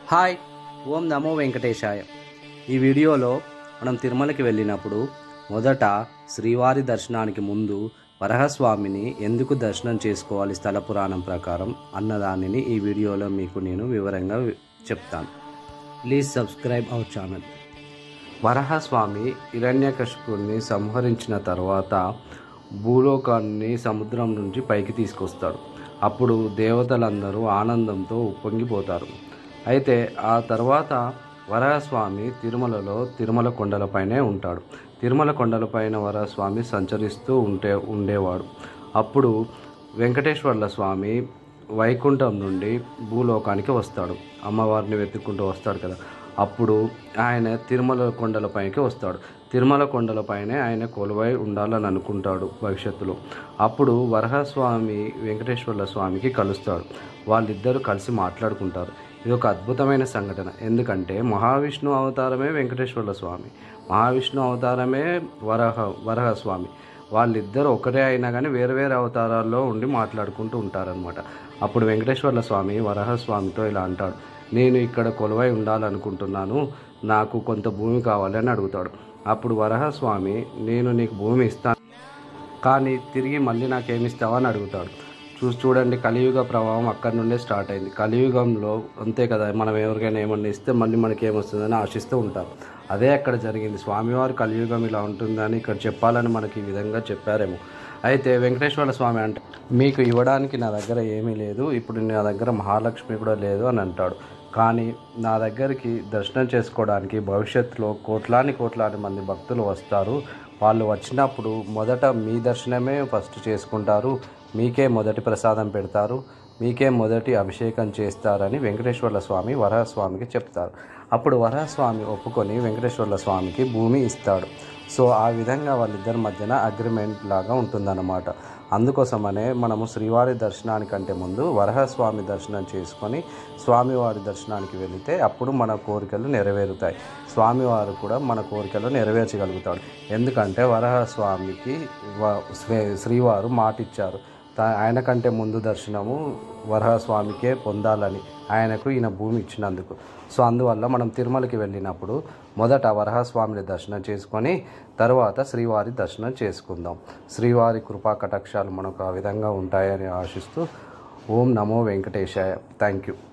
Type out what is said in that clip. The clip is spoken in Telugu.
హాయ్ ఓం నమో వెంకటేశాయ ఈ వీడియోలో మనం తిరుమలకి వెళ్ళినప్పుడు మొదట శ్రీవారి దర్శనానికి ముందు వరహస్వామిని ఎందుకు దర్శనం చేసుకోవాలి స్థల పురాణం ప్రకారం అన్నదానిని ఈ వీడియోలో మీకు నేను వివరంగా వి- చెప్తాను please subscribe our channel Varahaswami హిరణ్యకశిపుణ్ణి సంహరించిన తర్వాత భూలోకాన్ని సముద్రం నుంచి పైకి తీసుకొస్తాడు అప్పుడు దేవతలందరూ ఆనందంతో ఉప్పొంగిపోతారు అయితే ఆ తర్వాత వరహస్వామి తిరుమలలో తిరుమల కొండలపైనే ఉంటాడు తిరుమల కొండలపైన వరహస్వామి సంచరిస్తూ ఉంటే ఉండేవాడు అప్పుడు వెంకటేశ్వర్ల స్వామి వైకుంఠం నుండి భూలోకానికి వస్తాడు అమ్మవారిని వెతుక్కుంటూ వస్తాడు కదా అప్పుడు ఆయన తిరుమల కొండలపైకి వస్తాడు తిరుమల కొండలపైనే ఆయన కొలువై ఉండాలని అనుకుంటాడు భవిష్యత్తులో అప్పుడు వరహస్వామి వెంకటేశ్వర్ల స్వామికి కలుస్తాడు వాళ్ళిద్దరూ కలిసి మాట్లాడుకుంటారు ఇది ఒక అద్భుతమైన సంఘటన ఎందుకంటే మహావిష్ణు అవతారమే వెంకటేశ్వర్ల స్వామి మహావిష్ణు అవతారమే వరహ వరహస్వామి వాళ్ళిద్దరు ఒకటే అయినా కానీ వేరు వేరు అవతారాల్లో ఉండి మాట్లాడుకుంటూ ఉంటారనమాట అప్పుడు వెంకటేశ్వర్ల స్వామి వరహస్వామితో ఇలా అంటాడు నేను ఇక్కడ కొలువై ఉండాలనుకుంటున్నాను నాకు కొంత భూమి కావాలి అని అడుగుతాడు అప్పుడు వరహస్వామి నేను నీకు భూమి ఇస్తాను కానీ తిరిగి మళ్ళీ నాకేమిస్తావా అని అడుగుతాడు చూసి చూడండి కలియుగ ప్రభావం అక్కడి నుండే స్టార్ట్ అయింది కలియుగంలో అంతే కదా మనం ఎవరికైనా ఏమన్నా ఇస్తే మళ్ళీ మనకి ఏమొస్తుందని ఆశిస్తూ ఉంటాం అదే అక్కడ జరిగింది స్వామివారు కలియుగం ఇలా ఉంటుందని ఇక్కడ చెప్పాలని మనకి ఈ విధంగా చెప్పారేమో అయితే వెంకటేశ్వర స్వామి అంటే మీకు ఇవ్వడానికి నా దగ్గర ఏమీ లేదు ఇప్పుడు నా దగ్గర మహాలక్ష్మి కూడా లేదు అని అంటాడు కానీ నా దగ్గరికి దర్శనం చేసుకోవడానికి భవిష్యత్తులో కోట్లాని కోట్లాని మంది భక్తులు వస్తారు వాళ్ళు వచ్చినప్పుడు మొదట మీ దర్శనమే ఫస్ట్ చేసుకుంటారు మీకే మొదటి ప్రసాదం పెడతారు మీకే మొదటి అభిషేకం చేస్తారని వెంకటేశ్వర్ల స్వామి వరహస్వామికి చెప్తారు అప్పుడు వరహస్వామి ఒప్పుకొని వెంకటేశ్వర్ల స్వామికి భూమి ఇస్తాడు సో ఆ విధంగా వాళ్ళిద్దరి మధ్యన అగ్రిమెంట్ లాగా ఉంటుందన్నమాట అందుకోసమనే మనము శ్రీవారి దర్శనానికంటే ముందు వరహస్వామి దర్శనం చేసుకొని స్వామివారి దర్శనానికి వెళితే అప్పుడు మన కోరికలు నెరవేరుతాయి స్వామివారు కూడా మన కోరికలు నెరవేర్చగలుగుతాడు ఎందుకంటే వరహస్వామికి వ- శ్రీ- శ్రీవారు మాటిచ్చారు తా- ఆయన కంటే ముందు దర్శనము వరహస్వామికే పొందాలని ఆయనకు ఈయన భూమి ఇచ్చినందుకు సో అందువల్ల మనం తిరుమలకి వెళ్ళినప్పుడు మొదట వరహస్వామిని దర్శనం చేసుకొని తర్వాత శ్రీవారి దర్శనం చేసుకుందాం శ్రీవారి కృపా కటాక్షాలు మనకు ఆ విధంగా ఉంటాయని ఆశిస్తూ ఓం నమో వెంకటేశాయ థ్యాంక్ యూ